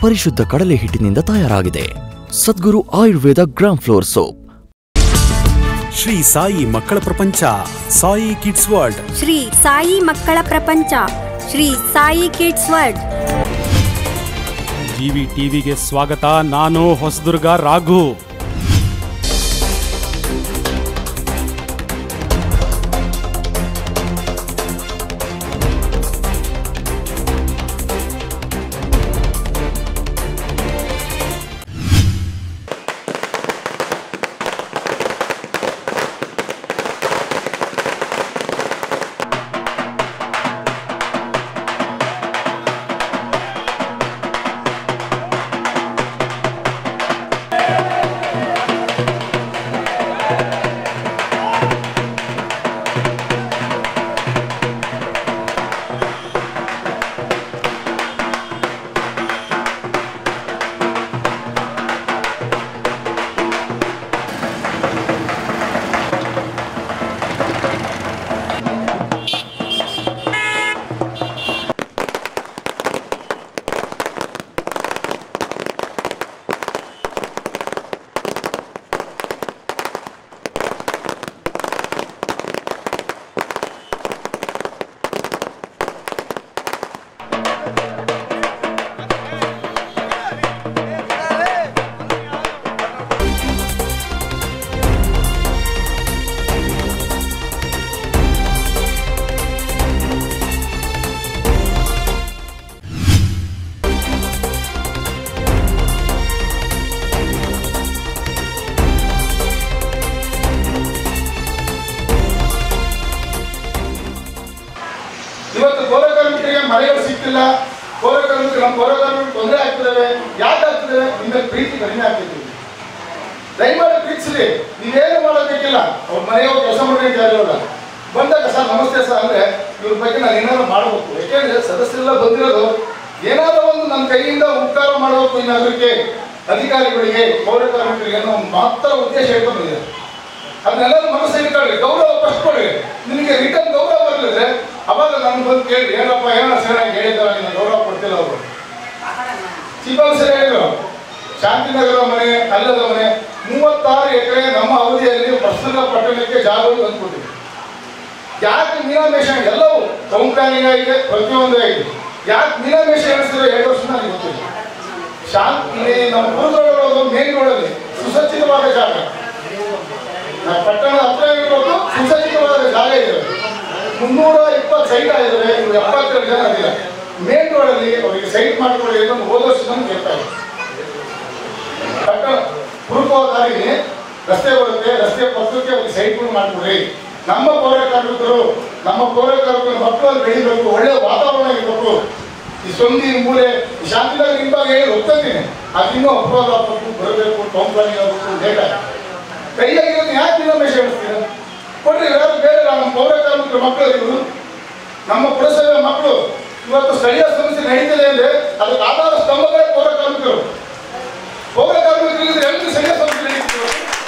ಪರಿಶುದ್ಧ ಕಡಲೆ ಹಿಟ್ಟಿನಿಂದ ತಯಾರಾಗಿದೆ Sadguru Ayurveda gram flour soap Shri Sai ಮಕ್ಕಳ ಪ್ರಪಂಚ ಸಾಯಿ ಕಿಡ್ಸ್ ವರ್ಲ್ಡ್ ಶ್ರೀ ಸಾಯಿ ಮಕ್ಕಳ ಪ್ರಪಂಚ Shri Sai kids world TV ಟಿವಿಗೆ ಸ್ವಾಗತ ನಾನು ಹೊಸದುರ್ಗ ರಾಘು ಇವತ್ತು ಪೌರಕಾರ್ಮಿಕರಿಗೆ ಮನೆಗಳು ಸಿಕ್ತಿಲ್ಲ ಪೌರಕಾರ್ಮಿಕರು ನಮ್ಮ ಪೌರಕಾರ್ಮಿಕರು ತೊಂದರೆ ಆಗ್ತಿದ್ದಾವೆ ಯಾಕೆ ಆಗ್ತಿದ್ದಾವೆ ನಿಮಗೆ ಪ್ರೀತಿ ಕಡಿಮೆ ಆಗ್ತಿದೆ ದಯಮಾಡಿ ಪ್ರೀತಿಸಲಿ ನೀವೇನು ಮಾಡೋದಕ್ಕಿಲ್ಲ ಅವ್ರ ಮನೆಯವ್ರು ಕೆಲಸ ಮಾಡೋದಕ್ಕೆ ಯಾರಿಲ್ಲ ಬಂದಾಗ ಸರ್ ನಮಸ್ತೆ ಸರ್ ಅಂದ್ರೆ ಇವ್ರ ಬಗ್ಗೆ ನಾನು ಏನಾದ್ರು ಮಾಡಬೇಕು ಯಾಕೆಂದ್ರೆ ಸದಸ್ಯರೆಲ್ಲ ಬಂದಿರೋದು ಏನಾದರೂ ಒಂದು ನನ್ನ ಕೈಯಿಂದ ಉಪಕಾರ ಮಾಡಬೇಕು ಈ ನಗರಕ್ಕೆ ಅಧಿಕಾರಿಗಳಿಗೆ ಪೌರಕಾರ್ಮಿಕರಿಗೆ ಅನ್ನೋ ಒಂದು ಮಾತ್ರ ಉದ್ದೇಶ ಇಟ್ಕೊಂಡು ಬಂದಿದ್ದಾರೆ ಅದನ್ನೆಲ್ಲರೂ ಮನಸ್ಸಲ್ಲಿ ಇಟ್ಕೊಳ್ಳಿ ಗೌರವ ಫಸ್ಟ್ ಕೊಡಿ ನಿಮಗೆ ರಿಟರ್ನ್ ಗೌರವ ಬರಲಿದ್ರೆ ಅವಾಗ ನಾನು ಬಂದು ಕೇಳಿ ಏನಪ್ಪ ಏನೋ ಸರಿಯಾಗಿ ಹೇಳಿದ್ದಾರೆ ನಿನ್ನ ಗೌರವ ಕೊಡ್ತಿಲ್ಲ ಅವರು ಚಿಕ್ಕವ್ರು ಸರಿ ಹೇಳಿದ್ರು ಶಾಂತಿನಗರ ಮನೆ ಅಲ್ಲದ ಮನೆ ಮೂವತ್ತಾರು ಎಕರೆ ನಮ್ಮ ಅವಧಿಯಲ್ಲಿ ಪ್ರಸ್ತುತ ಪಟ್ಟಣಕ್ಕೆ ಜಾಗಗಳು ತಂದ್ಕೊಟ್ಟಿದೆ ಯಾಕೆ ಮೀನಾಮೇಷ ಎಲ್ಲವೂ ಟೌನ್ ಪ್ಲಾನಿಂಗ್ ಆಗಿದೆ ಪ್ರತಿಯೊಂದು ಆಗಿದೆ ಯಾಕೆ ಮೀನಾಮೇಷ ಎಣಿಸಿದ್ರೆ ಎರಡು ವರ್ಷ ನನಗೆ ಗೊತ್ತಿಲ್ಲ ಶಾಂತಿ ಇಲ್ಲಿ ನಮ್ಮ ಗುರುಗಳು ಮೇನ್ ರೋಡಲ್ಲಿ ಸುಸಜ್ಜಿತವಾದ ಜಾಗ ನಮ್ಮ ಪಟ್ಟಣದ ಹತ್ರ ಇರೋದು ಸುಸಜ್ಜಿತವಾದ ಜಾಗ ಇದೆ ಮುನ್ನೂರ ಇಪ್ಪತ್ತು ಸೈಟ್ ಆಗಿದ್ದಾರೆ ಇವ್ರು ಎಪ್ಪತ್ತೆರಡು ಜನ ಇದ್ದಾರೆ ಮೇನ್ ರೋಡಲ್ಲಿ ಅವರಿಗೆ ಸೈಟ್ ಮಾಡ್ಕೊಳ್ಳಿ ಅಂತ ಒಂದು ಹೋದ ವರ್ಷ ನಮ್ಗೆ ಹೇಳ್ತಾ ಇದೆ ಪಟ್ಟಣ ಹುಡುಕುವ ದಾರಿಗೆ ರಸ್ತೆ ಬರುತ್ತೆ ರಸ್ತೆ ಪಕ್ಕಕ್ಕೆ ಅವ್ರಿಗೆ ಸೈಟ್ಗಳು ಮಾಡ್ಕೊಡ್ರಿ ನಮ್ಮ ಪೌರ ಕಾರ್ಮಿಕರು ನಮ್ಮ ಪೌರ ಕಾರ್ಮಿಕರ ಮಕ್ಕಳು ಬೆಳಿಬೇಕು ಒಳ್ಳೆ ವಾತಾವರಣ ಇರಬೇಕು ಈ ಸೊಂದಿ ಮೂಲೆ ಈ ಶಾಂತಿನಗರ ಹಿಂಭಾಗ ಹೇಳಿ ಹೋಗ್ತಿದ್ದೀನಿ ಅದಿನ್ನೂ ಅಪರಾಧ ಆಗ್ಬೇಕು ಬರಬೇಕು ಟೌನ್ ಪ್ಲಾನಿಂಗ್ ಆಗಬೇಕು ಲೇಟ್ ಆಗುತ್ತೆ ಕೈಯಾಗಿರೋದು ಯಾಕೆ ನಿಲಂಬೇಶ ಹೇಳ್ತೀರ ಕೊಡ್ರಿ ಯಾರು ಬೇರೆ ನಮ್ಮ ಪೌರ ಕಾರ್ಮಿಕರ ಮಕ್ಕಳು ಇವರು ನಮ್ಮ ಪುರಸಭೆ ಮಕ್ಕಳು ಇವತ್ತು ಸ್ಥಳೀಯ ಸಮಸ್ಯೆ ನಡೀತದೆ ಅಂದ್ರೆ ಅದಕ್ಕೆ ಆಧಾರ ಸ್ತಂಭಗಳೇ ಪೌರ ಕಾರ್ಮಿಕರು ಪೌರ ಕಾರ್ಮಿಕರಿದ್ರೆ ಎಲ್ಲರೂ ಸ್ಥಳೀಯ ಸಮಸ್ಯೆ ನಡೀತಿದ್ರು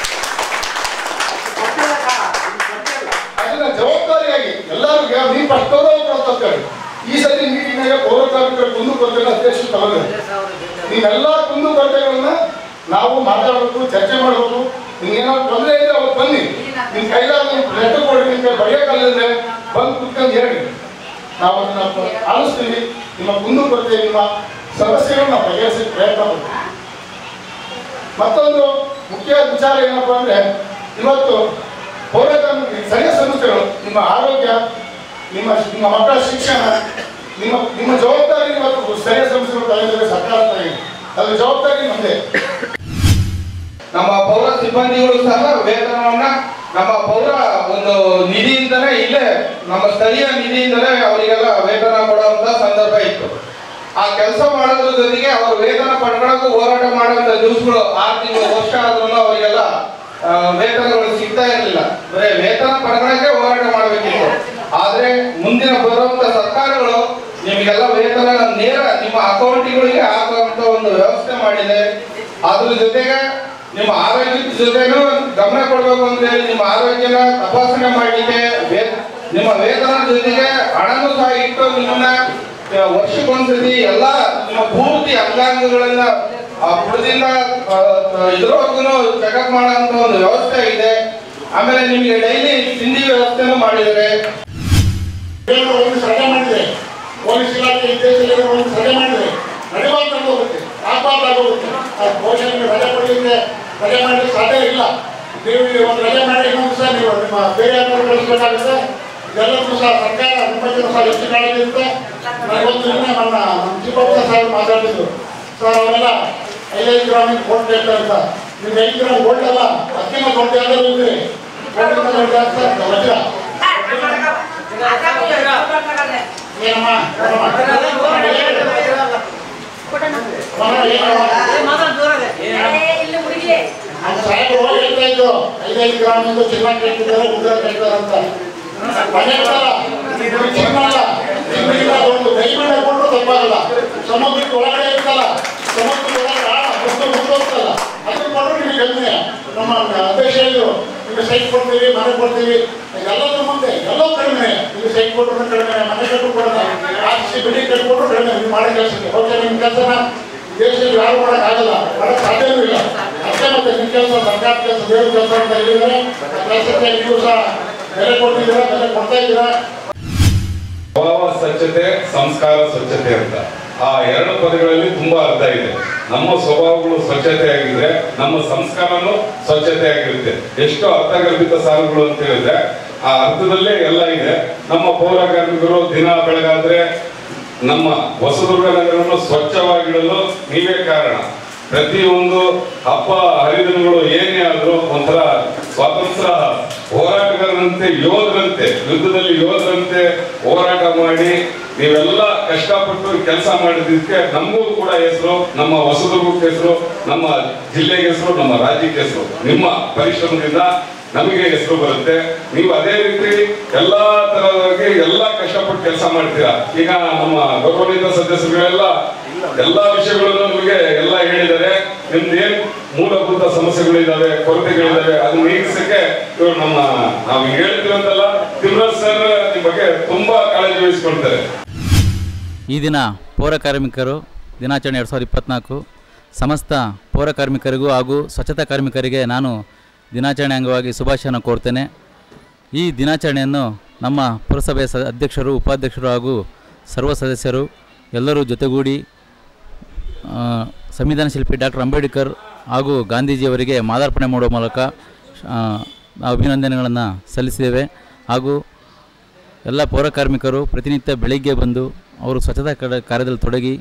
ಅದನ್ನ ಜವಾಬ್ದಾರಿಯಾಗಿ ಎಲ್ಲರೂ ನೀವು ಫಸ್ಟ್ ಗೌರವ ಕೊಡ್ತಾರೆ ಈ ಸತಿ ಮೀಟಿಂಗ್ನಾಗ ಪೌರ ಕಾರ್ಮಿಕರ ಕುಂದು ಕೊರತೆಗಳ ಅಧ್ಯಕ್ಷರು ತಗೊಂಡಿದ್ದಾರೆ ನೀವೆಲ್ಲ ಕುಂದು ಕೊರತೆಗಳನ್ನ ನಾವು ಮಾತಾಡಬೇಕು ಚರ್ಚೆ ಮಾಡಬೇಕು ನಿಮ್ಗೆ ಏನಾದ್ರು ತೊಂದರೆ ಇದ್ರೆ ಅವತ್ತು ಬನ್ನಿ ನಿಮ್ ಕೈಲಾದ ಲೆಟರ್ ಕೊಡ್ರಿ ನಿಮ್ಗೆ ಬರೆಯೋಕ್ಕಲ್ಲಿದ್ರೆ ಬಂದು ಕುತ್ಕೊಂಡು ಹೇಳಿ ನಾವು ಅದನ್ನ ಆಲಿಸ್ತೀವಿ ನಿಮ್ಮ ಕುಂದು ಕೊರತೆ ನಿಮ್ಮ ಸಮಸ್ಯೆಗಳನ್ನ ನಾವು ಬಗೆಹರಿಸಕ್ಕೆ ಪ್ರಯತ್ನ ಮಾಡ್ತೀವಿ ಮತ್ತೊಂದು ಮುಖ್ಯ ವಿಚಾರ ಏನಪ್ಪಾ ಅಂದ್ರೆ ಇವತ್ತು ಪೌರಕಾರ್ಮಿಕ ಸ್ಥಳೀಯ ಸಂಸ್ಥೆಗಳು ನಿಮ್ಮ ಆರೋಗ್ಯ ನಿಮ್ಮ ನಿಮ್ಮ ಮಕ್ಕಳ ಶಿಕ್ಷಣ ನಿಮ್ಮ ನಿಮ್ಮ ಜವಾಬ್ದಾರಿ ಇವತ್ತು ಸ್ಥಳೀಯ ಸಂಸ್ಥೆಗಳು ತಗೊಂಡಿದ್ದಾರೆ ಸರ್ಕಾರ ತಗೊಂಡಿದೆ ಅದ್ರ ಜವಾಬ್ದಾರಿ ನಮ್ಮದೇ ನಮ್ಮ ಪೌರ ಸಿಬ್ಬಂದಿಗಳು ಸಹ ವೇತನವನ್ನ ನಮ್ಮ ಪೌರ ಒಂದು ನಿಧಿಯಿಂದಲೇ ಇಲ್ಲೇ ನಮ್ಮ ಸ್ಥಳೀಯ ನಿಧಿಯಿಂದಲೇ ಅವರಿಗೆಲ್ಲ ವೇತನ ಕೊಡುವಂತ ಸಂದರ್ಭ ಇತ್ತು ಆ ಕೆಲಸ ಮಾಡೋದ್ರ ಜೊತೆಗೆ ಅವರು ವೇತನ ಪಡ್ಕೊಳ್ಳೋಕೆ ಹೋರಾಟ ಮಾಡುವಂತ ದಿವಸಗಳು ಆರು ತಿಂಗಳು ವರ್ಷ ಆದ್ರೂ ಅವರಿಗೆಲ್ಲ ಆ, ವೇತನಗಳು ಸಿಗ್ತಾ ಇರಲಿಲ್ಲ ಬರೀ ವೇತನ ಪಡ್ಕೊಳ್ಳೋಕೆ ಹೋರಾಟ ಮಾಡಬೇಕಿತ್ತು ಆದ್ರೆ ಮುಂದಿನ ಬರುವಂತ ಸರ್ಕಾರಗಳು ನಿಮಗೆಲ್ಲ ವೇತನ ನೇರ ನಿಮ್ಮ ಅಕೌಂಟ್ಗಳಿಗೆ ಹಾಕುವಂತ ಒಂದು ವ್ಯವಸ್ಥೆ ಮಾಡಿದೆ ಅದ್ರ ಜೊತೆಗೆ ನಿಮ್ಮ ಆರೋಗ್ಯದ ಜೊತೆನೂ ಗಮನ ಕೊಡ್ಬೇಕು ಅಂತ ಹೇಳಿ ನಿಮ್ಮ ಆರೋಗ್ಯನ ತಪಾಸಣೆ ಮಾಡಲಿಕ್ಕೆ ವೇ- ನಿಮ್ಮ ವೇತನ ಜೊತೆಗೆ ಹಣನೂ ಸಹ ಇಟ್ಟು ನಿಮ್ಮನ್ನ ವರ್ಷಕ್ಕೊಂದ್ಸತಿ ಎಲ್ಲ ನಿಮ್ಮ ಪೂರ್ತಿ ಅಂಗಾಂಗಗಳನ್ನ ಆ ಬುಡದಿಂದ ಇದ್ರವರೆಗೂ ಚೆಕಪ್ ಮಾಡೋಂಥ ಒಂದು ವ್ಯವಸ್ಥೆ ಇದೆ ಆಮೇಲೆ ನಿಮಗೆ ಡೈಲಿ ತಿಂಡಿ ವ್ಯವಸ್ಥೆನೂ ಮಾಡಿದ್ದಾರೆ ಏನು ಒಂದು ಸಭೆ ಮಾಡಿದೆ ಪೊಲೀಸ್ ಇಲಾಖೆ ಇದ್ದೇಶದಲ್ಲಿ ಒಂದು ಸಭೆ ಮಾಡಿದೆ ನಡೆಬಾರ್ದು ಹೋಗುತ್ತೆ ಆಗಬಾರ್ದು ಹೋಗುತ್ತೆ ಆ ಪೋಷಣೆಗೆ ರಜೆ ಕೊಡಲಿಕ್ಕೆ ರಜೆ ಮಾಡಲಿಕ್ಕೆ ಸಾಧ್ಯ ಇಲ್ಲ ನೀವು ಈ ಒಂದು ರಜೆ ಮಾಡಿ ಇನ್ನೊಂದು ಸಹ ನೀವು ನಿಮ್ಮ ಬೇರೆ ಯಾರು ಕಳಿಸ್ಬೇಕಾಗುತ್ತೆ ಎಲ್ಲರಿಗೂ ಸಹ ಸರ್ಕಾರ ನಿಮ್ಮ ಬಗ್ಗೆ ಸಹ ಹೆಚ್ಚು ಕಾಳಜಿ ಇರುತ್ತೆ ನನಗೊಂದು ನಿನ್ನೆ ನನ್ನ ನಮ್ಮ ಚಿಕ್ಕಪ್ಪ ಸಾಹೇಬ್ ಮಾತಾಡಿದ್ರು ಸರ್ ಅವರೆಲ್ಲ ಐದೈದು ಗ್ರಾಮಿನ ಗೋಲ್ಡ್ ಹೇಳ್ತಾ ಅಂತ ನಿಮ್ಗೆ ಐದು ಗ್ರಾಮ್ ಗೋಲ್ಡ್ ಅಲ್ಲ ಅದಕ್ಕಿಂತ ದೊಡ್ಡ ಯಾವ್ದಾದ್ರು ಇದ್ರೆ ಗೋಲ್ಡಿಂದ ದೊಡ್ಡ ಅಂತ ವಜ್ರ ಏನಮ್ಮ ಸಾಹೇಬರು ಹೇಳ್ತಾ ಇದ್ರು ಐದೈದು ಗ್ರಾಮಿಂದ ಚಿನ್ನ ಕೇಳ್ತಿದ್ದಾರೆ ಮುದ್ರ ಕೇಳ್ತಾರೆ ಅಂತ ಮನೆ ಬರಲ್ಲ ಇದು ಚಿನ್ನ ಅಲ್ಲ ಚಿನ್ನದಿಂದ ಒಂದು ದೈವನ ಕೊಟ್ಟರು ತಪ್ಪಾಗಲ್ಲ ಸಮುದ್ರಕ್ಕೆ ಒಳಗಡೆ ಇರ್ತಲ್ಲ ಸಮುದ್ರದ ಒಳಗಡೆ ಆಳ ಮುಂದೆ ಮುಂದೋಗ್ತಲ್ಲ ಅದನ್ನ ಕೊಟ್ಟರು ನಿಮಗೆ ಕಡಿಮೆ ನಮ್ಮ ಅಧ್ಯಕ್ಷ ಹೇಳಿದ್ರು ನಿಮಗೆ ಸೈಟ್ ಕೊಡ್ತೀವಿ ಮನೆ ಕೊಡ್ತೀವಿ ಎಲ್ಲದ್ರ ಮುಂದೆ ಎಲ್ಲೋ ಕಡಿಮೆ ನಿಮಗೆ ಸೈಟ್ ಕೊಟ್ಟರು ಕಡಿಮೆ ಮನೆ ಕಟ್ಟರು ಕೊಡೋಣ ಆರ್ಸಿ ಬಿಡಿ ಕಟ್ಕೊಟ್ರು ಕಡಿಮೆ ನೀವು ಮಾಡೋ ಕೆಲಸಕ್ಕೆ ಓಕೆ ನಿಮ್ಮ ಕೆಲಸನ ದೇಶದಲ್ಲಿ ಯಾರು ಮಾಡಕ್ ಆಗಲ್ಲ ಮಾಡಕ್ ಸಾಧ್ಯವೂ ಇಲ್ಲ ಅಷ್ಟೇ ಮತ್ತೆ ನಿಮ್ಮ ಕೆಲಸ ಸರ್ಕಾರ ಕೆಲಸ ಬೇರೆ ಕೆಲಸ ಅಂತ ಹೇಳಿದರೆ ಆ ಕೆಲಸಕ್ಕೆ ನೀವು ಸಹ ಬೆಲೆ ಕೊಡ್ತಿದ್ದೀರಾ ಬೆಲೆ ಕೊಡ್ತಾ ಇದ್ದೀರಾ ಸ್ವಭಾವ ಸ್ವಚ್ಛತೆ ಸಂಸ್ಕಾರ ಸ್ವಚ್ಛತೆ ಅಂತ ಆ ಎರಡು ಪದಗಳಲ್ಲಿ ತುಂಬಾ ಅರ್ಥ ಇದೆ ನಮ್ಮ ಸ್ವಭಾವಗಳು ಸ್ವಚ್ಛತೆ ಆಗಿದ್ರೆ ನಮ್ಮ ಸಂಸ್ಕಾರನು ಸ್ವಚ್ಛತೆ ಆಗಿರುತ್ತೆ ಎಷ್ಟು ಅರ್ಥಗರ್ಭಿತ ಸಾಲುಗಳು ಅಂತ ಹೇಳಿದ್ರೆ ಆ ಅರ್ಥದಲ್ಲೇ ಎಲ್ಲ ಇದೆ ನಮ್ಮ ಪೌರ ಕಾರ್ಮಿಕರು ದಿನ ಬೆಳಗಾದ್ರೆ ನಮ್ಮ ಹೊಸದುರ್ಗ ನಗರವನ್ನು ಸ್ವಚ್ಛವಾಗಿಡಲು ನೀವೇ ಕಾರಣ ಪ್ರತಿಯೊಂದು ಹಬ್ಬ ಹರಿದಿನಗಳು ಏನೇ ಆದ್ರೂ ಒಂಥರ ಸ್ವಾತಂತ್ರ್ಯ ಹೋರಾಟಗಾರರಂತೆ ಯೋಧರಂತೆ ಯುದ್ಧದಲ್ಲಿ ಯೋಧರಂತೆ ಹೋರಾಟ ಮಾಡಿ ನೀವೆಲ್ಲ ಕಷ್ಟಪಟ್ಟು ಕೆಲಸ ಮಾಡಿದ್ದಕ್ಕೆ ನಮಗೂ ಕೂಡ ಹೆಸರು ನಮ್ಮ ಹೊಸದುರ್ಗಕ್ಕೆ ಹೆಸರು ನಮ್ಮ ಜಿಲ್ಲೆಗೆ ಹೆಸರು ನಮ್ಮ ರಾಜ್ಯಕ್ಕೆ ಹೆಸರು ನಿಮ್ಮ ಪರಿಶ್ರಮದಿಂದ ನಮಗೆ ಹೆಸರು ಬರುತ್ತೆ ನೀವು ಅದೇ ರೀತಿ ಎಲ್ಲಾ ತರವಾಗಿ ಎಲ್ಲಾ ಕಷ್ಟಪಟ್ಟು ಕೆಲಸ ಮಾಡ್ತೀರಾ ಈಗ ನಮ್ಮ ಗೌರವಾನ್ವಿತ ಸದಸ್ಯರುಗಳೆಲ್ಲ ಎಲ್ಲಾ ವಿಷಯಗಳನ್ನು ನಿಮಗೆ ಎಲ್ಲ ಹೇಳಿದ್ದಾರೆ ನಿಮ್ದು ಏನ್ ಮೂಲಭೂತ ಸಮಸ್ಯೆಗಳಿದಾವೆ ಕೊರತೆಗಳಿದಾವೆ ಅದನ್ನ ನೀಗಿಸಕ್ಕೆ ಇವರು ನಮ್ಮ ನಾವು ಹೇಳ್ತೀವಂತಲ್ಲ ತಿಮ್ರಾಜ್ ಸರ್ ನಿಮ್ ಬಗ್ಗೆ ತುಂಬಾ ಕಾಳಜಿ ವಹಿಸ್ಕೊಳ್ತಾರೆ ಈ ದಿನ ಪೌರ ಕಾರ್ಮಿಕರು ದಿನಾಚರಣೆ ಎರಡು ಸಾವಿರದ ಇಪ್ಪತ್ತ್ನಾಲ್ಕು ಸಮಸ್ತ ಪೌರ ಕಾರ್ಮಿಕರಿಗೂ ಹಾಗೂ ಸ್ವಚ್ಛತಾ ಕಾರ್ಮಿಕರಿಗೆ ನಾನು ದಿನಾಚರಣೆ ಅಂಗವಾಗಿ ಶುಭಾಶಯನ ಕೋರ್ತೇನೆ ಈ ದಿನಾಚರಣೆಯನ್ನು ನಮ್ಮ ಪುರಸಭೆಯ ಸ ಅಧ್ಯಕ್ಷರು ಉಪಾಧ್ಯಕ್ಷರು ಹಾಗೂ ಸರ್ವ ಸದಸ್ಯರು ಎಲ್ಲರೂ ಜೊತೆಗೂಡಿ ಆ, ಸಂವಿಧಾನ ಶಿಲ್ಪಿ ಡಾಕ್ಟರ್ ಅಂಬೇಡ್ಕರ್ ಹಾಗೂ ಗಾಂಧೀಜಿಯವರಿಗೆ ಮಾಲಾರ್ಪಣೆ ಮಾಡುವ ಮೂಲಕ ಆ, ಅಭಿನಂದನೆಗಳನ್ನು ಸಲ್ಲಿಸಿದ್ದೇವೆ ಹಾಗೂ ಎಲ್ಲ ಪೌರ ಕಾರ್ಮಿಕರು ಪ್ರತಿನಿತ್ಯ ಬೆಳಿಗ್ಗೆ ಬಂದು ಅವರು ಸ್ವಚ್ಛತಾ ಕಡ ಕಾರ್ಯದಲ್ಲಿ ತೊಡಗಿ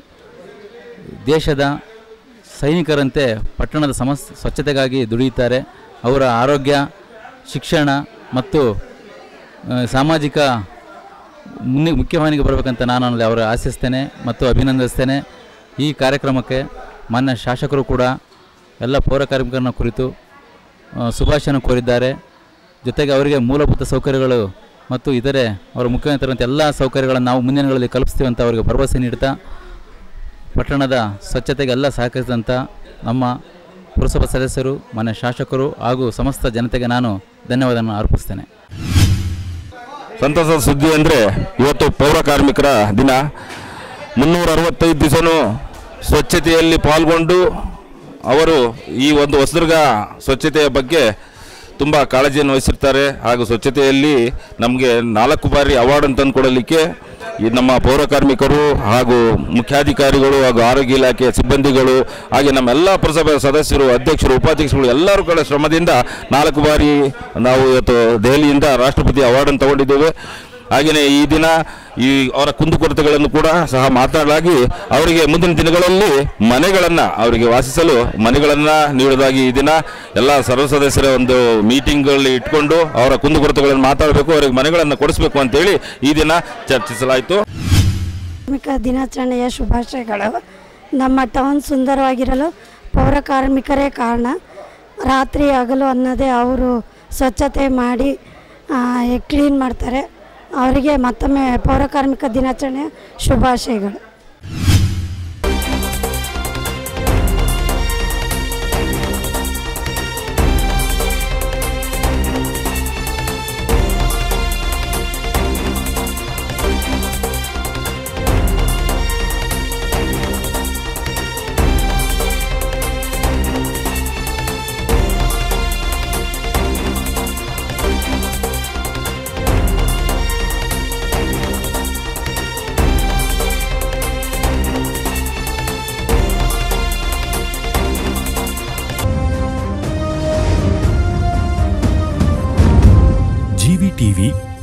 ದೇಶದ ಸೈನಿಕರಂತೆ ಪಟ್ಟಣದ ಸಮಸ್ ಸ್ವಚ್ಛತೆಗಾಗಿ ದುಡಿಯುತ್ತಾರೆ ಅವರ ಆರೋಗ್ಯ ಶಿಕ್ಷಣ ಮತ್ತು ಆ, ಸಾಮಾಜಿಕ ಮುನ್ನೆ ಮುಖ್ಯವಾಹಿನಿಗೆ ಬರಬೇಕಂತ ನಾನು ಅಲ್ಲಿ ಅವರ ಆಶಿಸ್ತೇನೆ ಮತ್ತು ಅಭಿನಂದಿಸ್ತೇನೆ ಈ ಕಾರ್ಯಕ್ರಮಕ್ಕೆ ಮಾನ್ಯ ಶಾಸಕರು ಕೂಡ ಎಲ್ಲ ಪೌರ ಕಾರ್ಮಿಕರನ್ನ ಕುರಿತು ಆ, ಶುಭಾಶಯನ ಕೋರಿದ್ದಾರೆ ಜೊತೆಗೆ ಅವರಿಗೆ ಮೂಲಭೂತ ಸೌಕರ್ಯಗಳು ಮತ್ತು ಇತರೆ ಅವರ ಮುಖ್ಯಮಂತ್ರಿರಂಥ ಎಲ್ಲ ಸೌಕರ್ಯಗಳನ್ನು ನಾವು ಮುಂದಿನ ದಿನಗಳಲ್ಲಿ ಕಲ್ಪಿಸ್ತೀವಿ ಅಂತ ಅವರಿಗೆ ಭರವಸೆ ನೀಡ್ತಾ ಪಟ್ಟಣದ ಸ್ವಚ್ಛತೆಗೆ ಎಲ್ಲ ಸಹಕರಿಸಿದಂಥ ನಮ್ಮ ಪುರಸಭಾ ಸದಸ್ಯರು ಮಾನ್ಯ ಶಾಸಕರು ಹಾಗೂ ಸಮಸ್ತ ಜನತೆಗೆ ನಾನು ಧನ್ಯವಾದವನ್ನು ಅರ್ಪಿಸ್ತೇನೆ ಸಂತಸದ ಸುದ್ದಿ ಅಂದರೆ ಇವತ್ತು ಪೌರ ಕಾರ್ಮಿಕರ ದಿನ ಮುನ್ನೂರ ಅರವತ್ತೈದು ದಿವಸನೂ ಸ್ವಚ್ಛತೆಯಲ್ಲಿ ಪಾಲ್ಗೊಂಡು ಅವರು ಈ ಒಂದು ಹೊಸದುರ್ಗ ಸ್ವಚ್ಛತೆಯ ಬಗ್ಗೆ ತುಂಬ ಕಾಳಜಿಯನ್ನು ವಹಿಸಿರ್ತಾರೆ ಹಾಗೂ ಸ್ವಚ್ಛತೆಯಲ್ಲಿ ನಮಗೆ ನಾಲ್ಕು ಬಾರಿ ಅವಾರ್ಡ್ ತಂದುಕೊಡಲಿಕ್ಕೆ ಈ ನಮ್ಮ ಪೌರ ಕಾರ್ಮಿಕರು ಹಾಗೂ ಮುಖ್ಯಾಧಿಕಾರಿಗಳು ಹಾಗೂ ಆರೋಗ್ಯ ಇಲಾಖೆಯ ಸಿಬ್ಬಂದಿಗಳು ಹಾಗೆ ನಮ್ಮೆಲ್ಲ ಪುರಸಭೆಯ ಸದಸ್ಯರು ಅಧ್ಯಕ್ಷರು ಉಪಾಧ್ಯಕ್ಷರು ಎಲ್ಲರೂ ಕಡೆ ಶ್ರಮದಿಂದ ನಾಲ್ಕು ಬಾರಿ ನಾವು ಇವತ್ತು ದೆಹಲಿಯಿಂದ ರಾಷ್ಟ್ರಪತಿ ಅವಾರ್ಡನ್ನು ತಗೊಂಡಿದ್ದೇವೆ ಹಾಗೆಯೇ ಈ ದಿನ ಈ ಅವರ ಕುಂದುಕೊರತೆಗಳನ್ನು ಕೂಡ ಸಹ ಮಾತನಾಡಲಾಗಿ ಅವರಿಗೆ ಮುಂದಿನ ದಿನಗಳಲ್ಲಿ ಮನೆಗಳನ್ನು ಅವರಿಗೆ ವಾಸಿಸಲು ಮನೆಗಳನ್ನು ನೀಡುವುದಾಗಿ ಈ ದಿನ ಎಲ್ಲ ಸರ್ವ ಸದಸ್ಯರ ಒಂದು ಮೀಟಿಂಗ್ಗಳಲ್ಲಿ ಇಟ್ಕೊಂಡು ಅವರ ಕುಂದುಕೊರತೆಗಳನ್ನು ಮಾತಾಡಬೇಕು ಅವರಿಗೆ ಮನೆಗಳನ್ನು ಕೊಡಿಸಬೇಕು ಅಂತೇಳಿ ಈ ದಿನ ಚರ್ಚಿಸಲಾಯಿತು ಕಾರ್ಮಿಕ ದಿನಾಚರಣೆಯ ಶುಭಾಶಯಗಳು ನಮ್ಮ ಟೌನ್ ಸುಂದರವಾಗಿರಲು ಪೌರ ಕಾರ್ಮಿಕರೇ ಕಾರಣ ರಾತ್ರಿ ಹಗಲು ಅನ್ನದೇ ಅವರು ಸ್ವಚ್ಛತೆ ಮಾಡಿ ಕ್ಲೀನ್ ಮಾಡ್ತಾರೆ ಅವರಿಗೆ ಮತ್ತೊಮ್ಮೆ ಪೌರ ಕಾರ್ಮಿಕ ದಿನಾಚರಣೆಯ ಶುಭಾಶಯಗಳು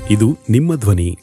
ಇದು ನಿಮ್ಮ ಧ್ವನಿ